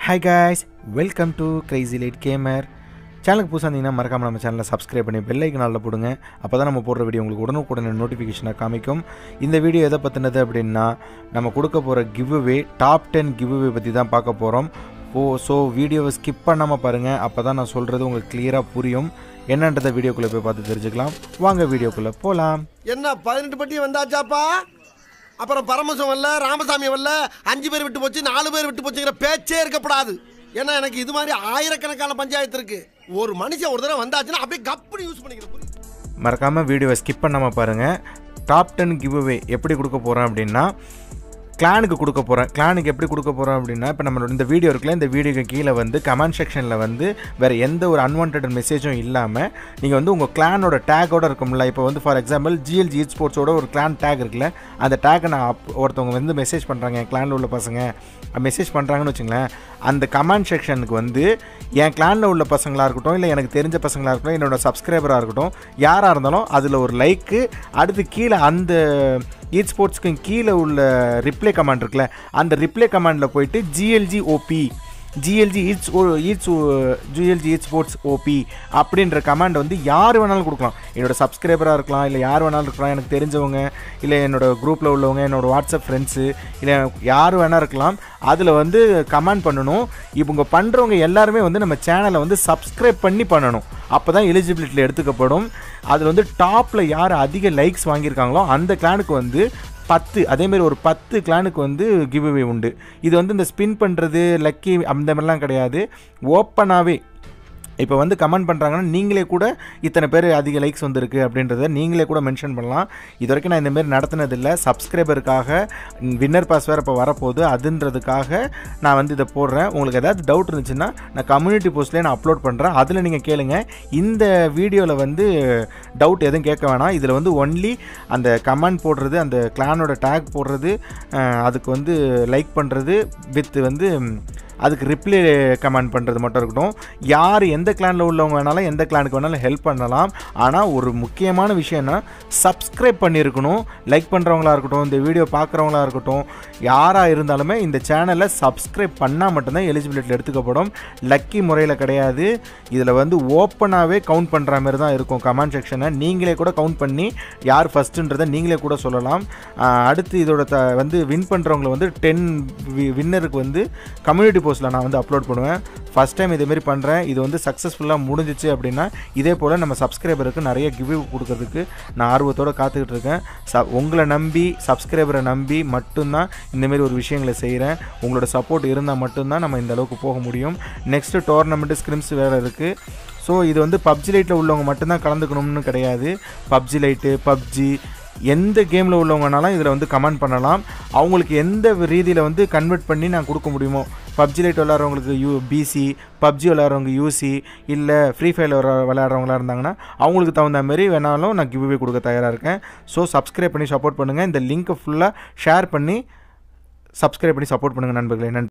Hi guys welcome to crazy light gamer சேனலுக்கு புதுசாக இருந்தீங்கன்னா மறக்காமல் நம்ம சேனலை சப்ஸ்கிரைப் பண்ணி பெல் ஐக்கனாலில் போடுங்க அப்போ தான் நம்ம போடுற வீடியோ உங்களுக்கு உடனுக்குடனே நோட்டிஃபிகேஷனாக காமிக்கும் இந்த வீடியோ எதை பற்றினது அப்படின்னா நம்ம கொடுக்க போகிற கிவ்அவே டாப் டென் கிவ்அவே பற்றி தான் பார்க்க போகிறோம் ஓ ஸோ வீடியோவை ஸ்கிப் பண்ணாமல் பாருங்கள் அப்போ தான் நான் சொல்கிறது உங்களுக்கு கிளியராக புரியும் என்னன்றதை வீடியோக்குள்ளே போய் பார்த்து தெரிஞ்சுக்கலாம் வாங்க வீடியோக்குள்ளே போகலாம் என்ன பதினெட்டு பட்டி வந்தாச்சாப்பா அப்புறம் பரமசம் வரல ராமசாமி வரல அஞ்சு பேர் விட்டு போச்சு நாலு பேர் விட்டு போச்சுங்கிற பேச்சே இருக்கப்படாது ஏன்னா எனக்கு இது மாதிரி ஆயிரக்கணக்கான பஞ்சாயத்து இருக்கு ஒரு மனுஷன் ஒரு தடவை வந்தாச்சுன்னா அப்படியே கப்புனு யூஸ் பண்ணிக்கிறேன் புரியுது? மறக்காமல் வீடியோவை ஸ்கிப் பண்ணாமல் பாருங்கள் டாப் டென் கிவ்அவே எப்படி கொடுக்க போகிறேன் அப்படின்னா கிளானுக்கு கொடுக்க போகிறேன் கிளானுக்கு எப்படி கொடுக்க போகிறோம் அப்படின்னா இப்போ நம்மளோட இந்த வீடியோ இருக்குல்ல இந்த வீடியோக்கு கீழே வந்து கமெண்ட் செக்ஷனில் வந்து வேறு எந்த ஒரு அன்வான்ட் மெசேஜும் இல்லாமல் நீங்கள் வந்து உங்கள் கிளானோட டேக்கோட இருக்கும்ல இப்போ வந்து ஃபார் எக்ஸாம்பிள் ஜிஎல்ஜி ஸ்போர்ட்ஸோட ஒரு கிளான் டேக் இருக்குல்ல அந்த டேக்கை நான் அப் ஒருத்தவங்க வந்து மெசேஜ் பண்ணுறாங்க என் கிளானில் உள்ள பசங்க மெசேஜ் பண்ணுறாங்கன்னு வச்சுங்களேன் அந்த கமெண்ட் செக்ஷனுக்கு வந்து என் கிளானில் உள்ள பசங்களாக இருக்கட்டும் இல்லை எனக்கு தெரிஞ்ச பசங்களாக இருக்கட்டும் என்னோட சப்ஸ்கிரைபராக இருக்கட்டும் யாராக இருந்தாலும் அதில் ஒரு லைக்கு அடுத்து கீழே அந்த ஈட் ஸ்போர்ட்ஸ்க்கு கீழே உள்ள ரிப்ளை கமாண்ட் இருக்குல்ல அந்த ரிப்ளை கமாண்டில் போயிட்டு ஜிஎல்ஜி ஓபி ஜிஎல்ஜி ஈட்ஸ் ஈட்ஸ் ஜிஎல்ஜி ஈட் ஸ்போர்ட்ஸ் ஓபி அப்படின்ற கமாண்ட் வந்து யார் வேணாலும் கொடுக்கலாம் என்னோட சப்ஸ்கிரைபராக இருக்கலாம் இல்லை யார் வேணாலும் இருக்கலாம் எனக்கு தெரிஞ்சவங்க இல்லை என்னோட குரூப்பில் உள்ளவங்க என்னோட வாட்ஸ்அப் ஃப்ரெண்ட்ஸு இல்லை யார் வேணால் இருக்கலாம் அதில் வந்து கமெண்ட் பண்ணணும் இவங்க பண்ணுறவங்க எல்லாருமே வந்து நம்ம சேனலை வந்து சப்ஸ்கிரைப் பண்ணி பண்ணணும் அப்போ தான் எலிஜிபிலிட்டியில் எடுத்துக்கப்படும் அதில் வந்து டாப்பில் யார் அதிக லைக்ஸ் வாங்கியிருக்காங்களோ அந்த கிளானுக்கு வந்து பத்து அதேமாரி ஒரு பத்து கிளானுக்கு வந்து கிவ்அவே உண்டு இது வந்து இந்த ஸ்பின் பண்ணுறது லக்கி அந்த மாதிரிலாம் கிடையாது ஓப்பனாகவே இப்போ வந்து கமெண்ட் பண்ணுறாங்கன்னா நீங்களே கூட இத்தனை பேர் அதிக லைக்ஸ் வந்திருக்கு அப்படின்றத நீங்களே கூட மென்ஷன் பண்ணலாம் இது வரைக்கும் நான் இந்தமாரி நடத்தினதில்லை சப்ஸ்கிரைபருக்காக வின்னர் பாஸ் வேறு இப்போ வரப்போகுது அதுன்றதுக்காக நான் வந்து இதை போடுறேன் உங்களுக்கு ஏதாவது டவுட் இருந்துச்சுன்னா நான் கம்யூனிட்டி போஸ்ட்லேயே நான் அப்லோட் பண்ணுறேன் அதில் நீங்கள் கேளுங்க இந்த வீடியோவில் வந்து டவுட் எதுவும் கேட்க வேணாம் இதில் வந்து ஒன்லி அந்த கமெண்ட் போடுறது அந்த கிளானோட டேக் போடுறது அஹ், அதுக்கு வந்து லைக் பண்ணுறது வித் வந்து ம், அதுக்கு ரிப்ளை கமெண்ட் பண்ணுறது மட்டும் இருக்கட்டும் யார் எந்த கிளானில் உள்ளவங்க வேணாலும் எந்த கிளானுக்கு வேணாலும் ஹெல்ப் பண்ணலாம் ஆனால் ஒரு முக்கியமான விஷயம்னா சப்ஸ்கிரைப் பண்ணியிருக்கணும் லைக் பண்ணுறவங்களா இருக்கட்டும் இந்த வீடியோ பார்க்குறவங்களா இருக்கட்டும் யாராக இருந்தாலுமே இந்த சேனலை சப்ஸ்கிரைப் பண்ணால் மட்டும்தான் எலிஜிபிலிட்டி எடுத்துக்கப்படும் லக்கி முறையில் கிடையாது இதில் வந்து ஓப்பனாகவே கவுண்ட் பண்ணுற மாதிரி தான் இருக்கும் கமெண்ட் செக்ஷனை நீங்களே கூட கவுண்ட் பண்ணி யார் ஃபஸ்ட்டுன்றதை நீங்களே கூட சொல்லலாம் ஆஹ் அடுத்து இதோட த வந்து வின் பண்ணுறவங்களை வந்து டென் வின்னருக்கு வந்து கம்யூனிட்டி போஸ்ட்டில் நான் வந்து அப்லோட் பண்ணுவேன் ஃபஸ்ட் டைம் இதேமாரி பண்ணுறேன் இது வந்து சக்ஸஸ்ஃபுல்லாக முடிஞ்சிச்சு அப்படின்னா இதே போல் நம்ம சப்ஸ்கிரைபருக்கு நிறைய கிவ் கொடுக்கறதுக்கு நான் ஆர்வத்தோடு காத்துக்கிட்டு இருக்கேன் ச உங்களை நம்பி சப்ஸ்கிரைபரை நம்பி மட்டும்தான் இந்தமாரி ஒரு விஷயங்களை செய்கிறேன் உங்களோட சப்போர்ட் இருந்தால் மட்டும்தான் நம்ம இந்த அளவுக்கு போக முடியும் நெக்ஸ்ட்டு டோர்னமெண்ட்டு ஸ்கிரிம்ஸ் வேறு இருக்குது ஸோ இது வந்து பப்ஜி லைட்டில் உள்ளவங்க மட்டும்தான் கலந்துக்கணும்னு கிடையாது பப்ஜி லைட்டு பப்ஜி எந்த கேமில் உள்ளவங்கனாலும் இதில் வந்து கமெண்ட் பண்ணலாம் அவங்களுக்கு எந்த ரீதியில் வந்து கன்வெர்ட் பண்ணி நான் கொடுக்க முடியுமோ பப்ஜி லைட் விளாட்றவங்களுக்கு யூ பிசி பப்ஜி விளாட்றவங்க யூசி இல்லை ஃப்ரீ ஃபயர் விளையாடுறவங்களா இருந்தாங்கன்னா அவங்களுக்கு தகுந்த மாதிரி வேணாலும் நான் கிவ்வே கொடுக்க தயாராக இருக்கேன் ஸோ சப்ஸ்கிரைப் பண்ணி சப்போர்ட் பண்ணுங்கள் இந்த லிங்க்கை ஃபுல்லாக ஷேர் பண்ணி சப்ஸ்கிரைப் பண்ணி சப்போர்ட் பண்ணுங்கள் நண்பர்களே நன்றி